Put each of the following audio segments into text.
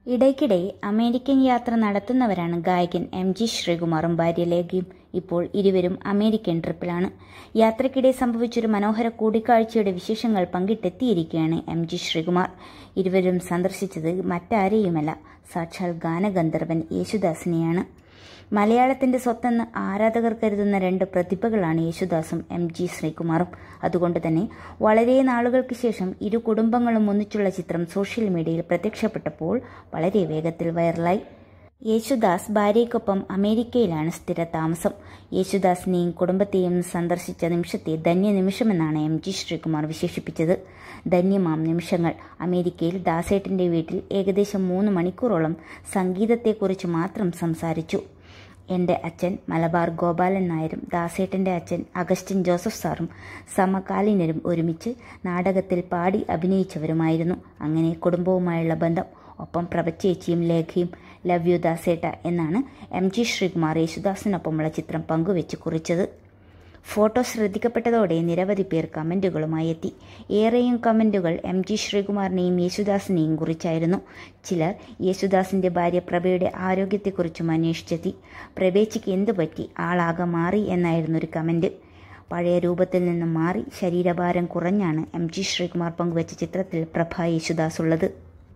ഇടയ്ക്കിടെ അമേരിക്കൻ യാത്ര നടത്തുന്നവരാണ് ഗായകൻ എം ജി ശ്രീകുമാറും ഭാര്യ ലേഖയും ഇപ്പോൾ ഇരുവരും അമേരിക്കൻ ട്രിപ്പിലാണ് യാത്രക്കിടെ സംഭവിച്ചൊരു മനോഹര കൂടിക്കാഴ്ചയുടെ വിശേഷങ്ങൾ പങ്കിട്ടെത്തിയിരിക്കുകയാണ് എം ജി ശ്രീകുമാർ ഇരുവരും സന്ദർശിച്ചത് മറ്റാരെയുമല്ല സാക്ഷാൽ ഗാനഗന്ധർവൻ യേശുദാസിനെയാണ് മലയാളത്തിന്റെ സ്വത്തെന്ന് ആരാധകർ കരുതുന്ന രണ്ട് പ്രതിഭകളാണ് യേശുദാസും എം ജി ശ്രീകുമാറും അതുകൊണ്ട് തന്നെ വളരെ നാളുകൾക്ക് ശേഷം ഇരു കുടുംബങ്ങളും ഒന്നിച്ചുള്ള ചിത്രം സോഷ്യൽ മീഡിയയിൽ പ്രത്യക്ഷപ്പെട്ടപ്പോൾ വളരെ വേഗത്തിൽ വൈറലായി യേശുദാസ് ഭാര്യയ്ക്കൊപ്പം അമേരിക്കയിലാണ് സ്ഥിര താമസം യേശുദാസിനെയും കുടുംബത്തെയും സന്ദർശിച്ച നിമിഷത്തെ ധന്യ നിമിഷമെന്നാണ് എം ജി ശ്രീകുമാർ വിശേഷിപ്പിച്ചത് ധന്യമാം നിമിഷങ്ങൾ അമേരിക്കയിൽ ദാസേട്ടന്റെ വീട്ടിൽ ഏകദേശം മൂന്ന് മണിക്കൂറോളം സംഗീതത്തെക്കുറിച്ച് മാത്രം സംസാരിച്ചു എൻ്റെ അച്ഛൻ മലബാർ ഗോപാലൻ നായരും ദാസേട്ടൻ്റെ അച്ഛൻ അഗസ്റ്റിൻ ജോസഫ് സാറും സമകാലീനരും ഒരുമിച്ച് നാടകത്തിൽ പാടി അഭിനയിച്ചവരുമായിരുന്നു അങ്ങനെ കുടുംബവുമായുള്ള ബന്ധം ഒപ്പം പ്രഭച്ചേച്ചിയും ലേഖയും ലവ് യു ദാസേട്ട എന്നാണ് എം ജി ശ്രീകുമാർ യേശുദാസിനൊപ്പമുള്ള ചിത്രം പങ്കുവെച്ച് കുറിച്ചത് ഫോട്ടോ ശ്രദ്ധിക്കപ്പെട്ടതോടെ നിരവധി പേർ കമൻറ്റുകളുമായി എത്തി ഏറെയും കമൻറ്റുകൾ എം ജി ശ്രീകുമാറിനെയും യേശുദാസിനെയും കുറിച്ചായിരുന്നു ചിലർ യേശുദാസിന്റെ ഭാര്യ പ്രഭയുടെ ആരോഗ്യത്തെക്കുറിച്ചും അന്വേഷിച്ചെത്തി പ്രഭേച്ചിക്ക് എന്തു പറ്റി ആളാകെ മാറി എന്നായിരുന്നു ഒരു കമൻറ്റ് പഴയ രൂപത്തിൽ നിന്നും മാറി ശരീരഭാരം കുറഞ്ഞാണ് എം ജി ശ്രീകുമാർ പങ്കുവച്ച ചിത്രത്തിൽ പ്രഭ യേശുദാസ് ഉള്ളത്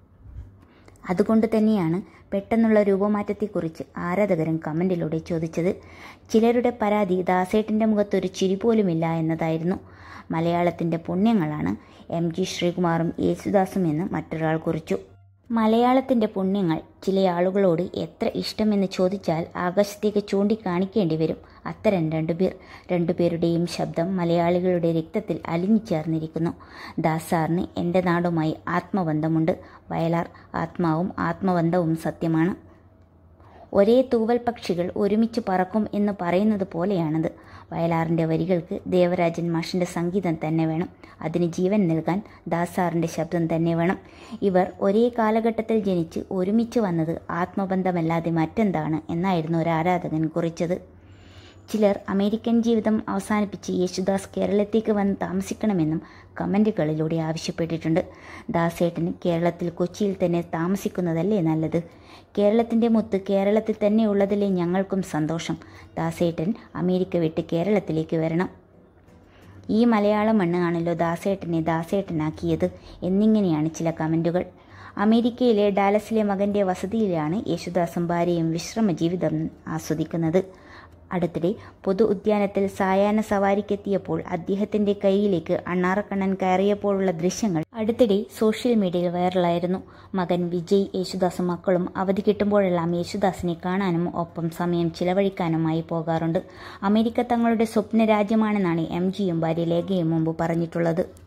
അതുകൊണ്ട് തന്നെയാണ് പെട്ടെന്നുള്ള രൂപമാറ്റത്തെക്കുറിച്ച് ആരാധകരും കമൻറ്റിലൂടെ ചോദിച്ചത് ചിലരുടെ പരാതി ദാസേട്ടൻ്റെ മുഖത്തൊരു ചിരി പോലുമില്ല എന്നതായിരുന്നു മലയാളത്തിൻ്റെ പുണ്യങ്ങളാണ് എം ജി ശ്രീകുമാറും യേശുദാസും എന്ന് മറ്റൊരാൾ കുറിച്ചു മലയാളത്തിൻ്റെ പുണ്യങ്ങൾ ചില ആളുകളോട് എത്ര ഇഷ്ടമെന്ന് ചോദിച്ചാൽ ആകാശത്തേക്ക് ചൂണ്ടിക്കാണിക്കേണ്ടി വരും അത്തരം രണ്ടുപേർ രണ്ടുപേരുടെയും ശബ്ദം മലയാളികളുടെ രക്തത്തിൽ അലിഞ്ഞു ചേർന്നിരിക്കുന്നു ദാസാറിന് എൻ്റെ നാടുമായി ആത്മബന്ധമുണ്ട് വയലാർ ആത്മാവും ആത്മബന്ധവും സത്യമാണ് ഒരേ തൂവൽ പക്ഷികൾ ഒരുമിച്ച് പറക്കും എന്ന് പറയുന്നത് പോലെയാണത് വയലാറിൻ്റെ വരികൾക്ക് ദേവരാജൻ മാഷിൻ്റെ സംഗീതം തന്നെ വേണം അതിന് ജീവൻ നൽകാൻ ദാസാറിൻ്റെ ശബ്ദം തന്നെ വേണം ഇവർ ഒരേ കാലഘട്ടത്തിൽ ജനിച്ച് ഒരുമിച്ച് വന്നത് ആത്മബന്ധമല്ലാതെ മറ്റെന്താണ് എന്നായിരുന്നു ഒരു ആരാധകൻ കുറിച്ചത് ചിലർ അമേരിക്കൻ ജീവിതം അവസാനിപ്പിച്ച് യേശുദാസ് കേരളത്തേക്ക് വന്ന് താമസിക്കണമെന്നും കമൻറ്റുകളിലൂടെ ആവശ്യപ്പെട്ടിട്ടുണ്ട് ദാസേട്ടന് കേരളത്തിൽ കൊച്ചിയിൽ തന്നെ താമസിക്കുന്നതല്ലേ നല്ലത് കേരളത്തിൻ്റെ മുത്ത് കേരളത്തിൽ തന്നെ ഉള്ളതിലെ ഞങ്ങൾക്കും സന്തോഷം ദാസേട്ടൻ അമേരിക്ക വിട്ട് കേരളത്തിലേക്ക് വരണം ഈ മലയാള മണ്ണ് ആണല്ലോ ദാസേട്ടനെ ദാസേട്ടനാക്കിയത് എന്നിങ്ങനെയാണ് ചില കമൻറ്റുകൾ അമേരിക്കയിലെ ഡാലസിലെ മകൻ്റെ വസതിയിലാണ് യേശുദാസും ഭാര്യയും വിശ്രമ ജീവിതം ആസ്വദിക്കുന്നത് അടുത്തിടെ പൊതു ഉദ്യാനത്തിൽ സായാഹ്ന സവാരിക്കെത്തിയപ്പോൾ അദ്ദേഹത്തിന്റെ കൈയിലേക്ക് അണ്ണാറക്കണ്ണൻ കയറിയപ്പോഴുള്ള ദൃശ്യങ്ങൾ അടുത്തിടെ സോഷ്യൽ മീഡിയയിൽ വൈറലായിരുന്നു മകൻ വിജയ് യേശുദാസും മക്കളും അവധി കിട്ടുമ്പോഴെല്ലാം യേശുദാസിനെ കാണാനും ഒപ്പം സമയം ചിലവഴിക്കാനുമായി പോകാറുണ്ട് അമേരിക്ക തങ്ങളുടെ സ്വപ്ന രാജ്യമാണെന്നാണ് എം ജിയും ഭാര്യ ലേഖയും മുമ്പ് പറഞ്ഞിട്ടുള്ളത്